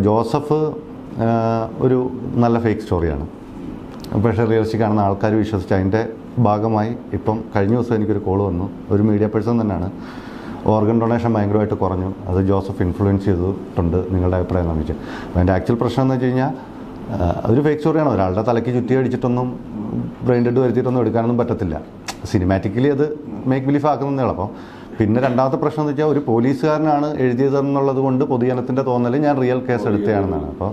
Joseph ആ, ഒരു നല്ല ഫേക്ക് സ്റ്റോറിയാണ് പക്ഷേ റിയലിസ്റ്റിക് ആണെന്ന് ആൾക്കാർ വിശ്വസിച്ച് അതിൻ്റെ ഭാഗമായി ഇപ്പം കഴിഞ്ഞ ദിവസം എനിക്കൊരു കോൾ വന്നു ഒരു മീഡിയ പേഴ്സൺ തന്നെയാണ് ഓർഗൻ ഡൊണേഷൻ ഭയങ്കരമായിട്ട് കുറഞ്ഞു അത് ജോസഫ് ഇൻഫ്ലുവൻസ് ചെയ്തിട്ടുണ്ട് നിങ്ങളുടെ അഭിപ്രായം എന്ന് വെച്ചാൽ അപ്പോൾ അതിൻ്റെ ആക്ച്വൽ പ്രശ്നം എന്ന് വെച്ച് കഴിഞ്ഞാൽ ആ, അതൊരു ഫേക്ക് സ്റ്റോറിയാണ് ഒരാളുടെ തലയ്ക്ക് ചുറ്റി അടിച്ചിട്ടൊന്നും ബ്രെയിൻ ഡെഡ് വരുത്തിയിട്ടൊന്നും എടുക്കാനൊന്നും പറ്റത്തില്ല സിനിമാറ്റിക്കലി അത് മേക്ക് ബിലീഫ് ആക്കുന്നതേ അപ്പോൾ പിന്നെ രണ്ടാമത്തെ പ്രശ്നം എന്ന് വെച്ചാൽ ഒരു പോലീസുകാരനാണ് എഴുതിയതെന്നുള്ളത് കൊണ്ട് പൊതുജനത്തിൻ്റെ തോന്നൽ ഞാൻ റിയൽ കേസ് എടുത്തതാണെന്നാണ് അപ്പോൾ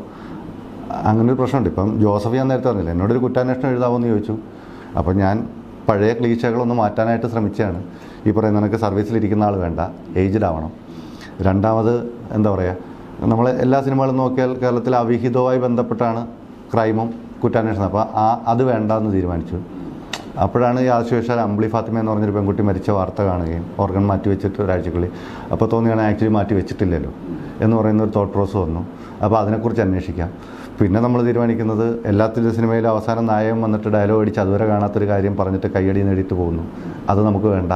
അങ്ങനെ ഒരു പ്രശ്നമുണ്ട് ഇപ്പം ജോസഫ് ഞാൻ നേരത്തെ പറഞ്ഞില്ല എന്നോടൊരു കുറ്റാന്വേഷണം എഴുതാമെന്ന് ചോദിച്ചു അപ്പോൾ ഞാൻ പഴയ ക്ലീശകളൊന്ന് മാറ്റാനായിട്ട് ശ്രമിച്ചതാണ് ഈ പറയുന്ന കണക്ക് സർവീസിലിരിക്കുന്ന ആൾ വേണ്ട ഏജ്ഡ് ആവണം രണ്ടാമത് എന്താ പറയുക നമ്മൾ എല്ലാ സിനിമകളും നോക്കിയാൽ കേരളത്തിൽ അവിഹിതവുമായി ബന്ധപ്പെട്ടാണ് ക്രൈമും കുറ്റാന്വേഷണം അപ്പോൾ ആ അത് വേണ്ടെന്ന് തീരുമാനിച്ചു അപ്പോഴാണ് യാദൃശ്യവശാൽ അമ്പിളി ഫാത്തിമ എന്ന് പറഞ്ഞൊരു പെൺകുട്ടി മരിച്ച വാർത്ത കാണുകയും ഓർഗൻ മാറ്റി വെച്ചിട്ട് ഒരാഴ്ചക്കുള്ളിൽ അപ്പോൾ തോന്നിയാണ് ആക്ച്വലി മാറ്റി വെച്ചിട്ടില്ലല്ലോ എന്ന് പറയുന്ന ഒരു തോട്ട് പ്രോസസ് വന്നു അപ്പോൾ അതിനെക്കുറിച്ച് അന്വേഷിക്കാം പിന്നെ നമ്മൾ തീരുമാനിക്കുന്നത് എല്ലാത്തിൻ്റെ സിനിമയിലും അവസാനം നായകൻ വന്നിട്ട് ഡയലോഗ് അടിച്ച് അതുവരെ കാണാത്തൊരു കാര്യം പറഞ്ഞിട്ട് കയ്യടി നേടിയിട്ട് പോകുന്നു അത് നമുക്ക് വേണ്ട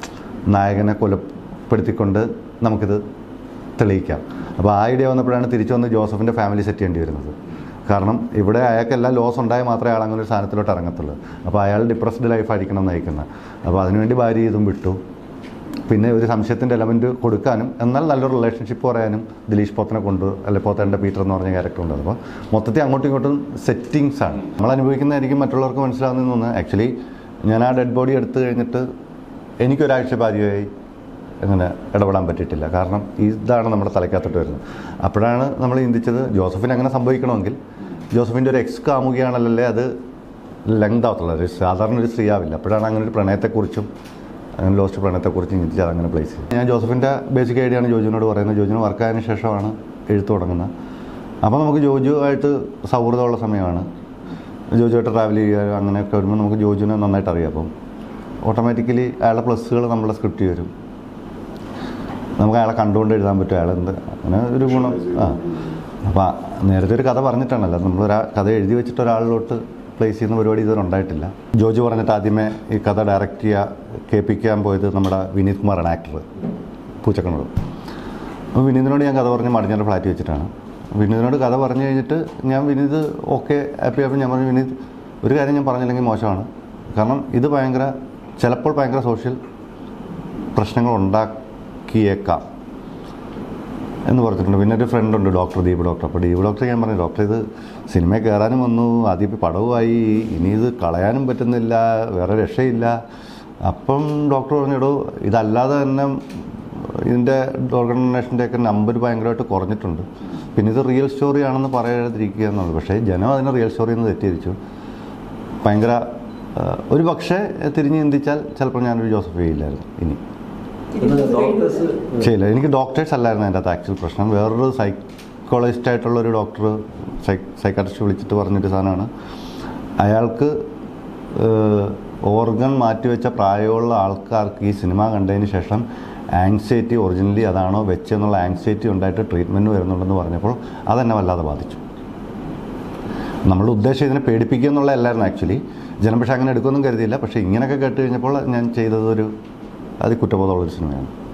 നായകനെ കൊലപ്പെടുത്തിക്കൊണ്ട് നമുക്കിത് തെളിയിക്കാം അപ്പോൾ ആ ഐഡിയ വന്നപ്പോഴാണ് തിരിച്ചു വന്ന് ജോസഫിൻ്റെ ഫാമിലി സെറ്റ് ചെയ്യേണ്ടി വരുന്നത് കാരണം ഇവിടെ അയാൾക്കെല്ലാം ലോസ് ഉണ്ടായാൽ മാത്രമേ അയാൾ അങ്ങനെ ഒരു സാധനത്തിലോട്ട് ഇറങ്ങത്തുള്ളൂ അപ്പോൾ അയാൾ ഡിപ്രസ്ഡ് ലൈഫായിരിക്കണം നയിക്കുന്നത് അപ്പോൾ അതിനുവേണ്ടി ഭാര്യ ഇതും വിട്ടു പിന്നെ ഒരു സംശയത്തിൻ്റെ എലമെൻറ്റ് കൊടുക്കാനും എന്നാൽ നല്ലൊരു റിലേഷൻഷിപ്പ് പറയാനും ദിലീഷ് പോത്തനെ കൊണ്ട് അല്ലെ പോത്തേൻ്റെ പീറ്റർ എന്ന് പറഞ്ഞ ക്യാരക്ടർ ഉണ്ട് അപ്പോൾ മൊത്തത്തിൽ അങ്ങോട്ടും ഇങ്ങോട്ടും സെറ്റിങ്സ് ആണ് നമ്മൾ അനുഭവിക്കുന്നതായിരിക്കും മറ്റുള്ളവർക്ക് മനസ്സിലാവുന്നതെന്ന് തോന്നുന്നത് ആക്ച്വലി ഞാൻ ആ ഡെഡ് ബോഡി എടുത്തു കഴിഞ്ഞിട്ട് എനിക്കൊരാഴ്ച ഭാര്യയായി അങ്ങനെ ഇടപെടാൻ പറ്റിയിട്ടില്ല കാരണം ഇതാണ് നമ്മുടെ തലയ്ക്കകത്തോട്ട് വരുന്നത് അപ്പോഴാണ് നമ്മൾ ചിന്തിച്ചത് ജോസഫിന് അങ്ങനെ സംഭവിക്കണമെങ്കിൽ ജോസഫിൻ്റെ ഒരു എക്സ് കാമുകയാണല്ലേ അത് ലെങ്ത് ആവത്തുള്ളൂ ഒരു സാധാരണ ഒരു സ്ത്രീ ആവില്ല അപ്പോഴാണ് അങ്ങനെ ഒരു പ്രണയത്തെക്കുറിച്ചും അങ്ങനെ ലോസ്റ്റ് പ്രണയത്തെക്കുറിച്ചും ചിന്തിച്ച് അതങ്ങനെ പ്ലേസ് ചെയ്തു ഞാൻ ജോസഫിൻ്റെ ബേസിക് ഐഡിയ ആണ് ജോജുവിനോട് പറയുന്നത് ജോജുവിന് വർക്കായതിനു ശേഷമാണ് എഴുത്ത് തുടങ്ങുന്നത് അപ്പോൾ നമുക്ക് ജോജുവായിട്ട് സൗഹൃദമുള്ള സമയമാണ് ജോജുവായിട്ട് ട്രാവൽ ചെയ്യുക അങ്ങനെയൊക്കെ വരുമ്പോൾ നമുക്ക് ജോജുവിനെ നന്നായിട്ട് അറിയാം അപ്പം ഓട്ടോമാറ്റിക്കലി അയാളുടെ പ്ലസ്സുകൾ നമ്മുടെ സ്ക്രിപ്റ്റ് വരും നമുക്ക് അയാളെ കണ്ടുകൊണ്ട് എഴുതാൻ പറ്റും അയാളെന്ത് അങ്ങനെ ഒരു ഗുണം ആ അപ്പോൾ നേരത്തെ ഒരു കഥ പറഞ്ഞിട്ടാണല്ലോ നമ്മളൊരാ കഥ എഴുതി വെച്ചിട്ട് ഒരാളിലോട്ട് പ്ലേസ് ചെയ്യുന്ന പരിപാടി ഇതുവരെ ഉണ്ടായിട്ടില്ല ജോജു പറഞ്ഞിട്ട് ആദ്യമേ ഈ കഥ ഡയറക്റ്റ് ചെയ്യുക കേൾപ്പിക്കാൻ പോയത് നമ്മുടെ വിനീത് കുമാറാണ് ആക്ടർ പൂച്ചക്കണ്ണോട് അപ്പോൾ വിനീതിനോട് ഞാൻ കഥ പറഞ്ഞ് മടിഞ്ഞാറ് ഫ്ലാറ്റ് വെച്ചിട്ടാണ് വിനീതിനോട് കഥ പറഞ്ഞു കഴിഞ്ഞിട്ട് ഞാൻ വിനീത് ഓക്കെ ഹാപ്പി ആയപ്പോൾ ഞാൻ പറഞ്ഞു വിനീത് ഒരു കാര്യം ഞാൻ പറഞ്ഞില്ലെങ്കിൽ മോശമാണ് കാരണം ഇത് ഭയങ്കര ചിലപ്പോൾ ഭയങ്കര സോഷ്യൽ പ്രശ്നങ്ങൾ ഉണ്ടാക്കിയേക്കാം എന്ന് പറഞ്ഞിട്ടുണ്ട് പിന്നെ ഒരു ഫ്രണ്ട് ഉണ്ട് ഡോക്ടർ ദീപ് ഡോക്ടർ അപ്പോൾ ദീപ് ഡോക്ടർ ഞാൻ പറഞ്ഞു ഡോക്ടർ ഇത് സിനിമയിൽ കയറാനും വന്നു ആദ്യം ഇപ്പോൾ പടവുമായി ഇനി ഇത് കളയാനും പറ്റുന്നില്ല വേറെ രക്ഷയില്ല അപ്പം ഡോക്ടർ പറഞ്ഞിടൂ ഇതല്ലാതെ തന്നെ ഇതിൻ്റെ ഓർഗനൈസേഷൻ്റെയൊക്കെ നമ്പർ ഭയങ്കരമായിട്ട് കുറഞ്ഞിട്ടുണ്ട് പിന്നെ ഇത് റിയൽ സ്റ്റോറി ആണെന്ന് പറയാതിരിക്കുക എന്നുള്ളത് പക്ഷേ ജനം അതിനെ റിയൽ സ്റ്റോറി എന്ന് തെറ്റിദ്ധരിച്ചു ഭയങ്കര ആ, ഒരു പക്ഷേ തിരിഞ്ഞ് ചിന്തിച്ചാൽ ചിലപ്പോൾ ഞാനൊരു ജോസഫ് ചെയ്യില്ലായിരുന്നു ഇനി ഡോക്ടേഴ്സ് ചെയ്യില്ല എനിക്ക് ഡോക്ടേഴ്സ് അല്ലായിരുന്നു എൻ്റെ അകത്ത് ആക്ച്വൽ പ്രശ്നം വേറൊരു സൈക്കോളജിസ്റ്റ് ആയിട്ടുള്ള ഒരു ഡോക്ടർ സൈക്കാട്രിസ്റ്റ് വിളിച്ചിട്ട് പറഞ്ഞൊരു സാധനമാണ് അയാൾക്ക് ഓർഗൻ മാറ്റിവെച്ച പ്രായമുള്ള ആൾക്കാർക്ക് ഈ സിനിമ കണ്ടതിന് ശേഷം ആങ്സൈറ്റി ഒറിജിനലി അതാണോ വെച്ചെന്നുള്ള ആങ്സൈറ്റി ഉണ്ടായിട്ട് ട്രീറ്റ്മെൻറ്റ് വരുന്നുണ്ടെന്ന് പറഞ്ഞപ്പോൾ അതെന്നെ വല്ലാതെ ബാധിച്ചു നമ്മളുടെ ഉദ്ദേശം ഇതിനെ പേടിപ്പിക്കുക എന്നുള്ളതല്ലായിരുന്നു ആക്ച്വലി ജനം പക്ഷേ അങ്ങനെ എടുക്കുമെന്നും കരുതിയില്ല പക്ഷേ ഇങ്ങനെയൊക്കെ കേട്ട് കഴിഞ്ഞപ്പോൾ ഞാൻ ചെയ്തതൊരു അത് കുറ്റബോധമുള്ളൊരു സിനിമയാണ്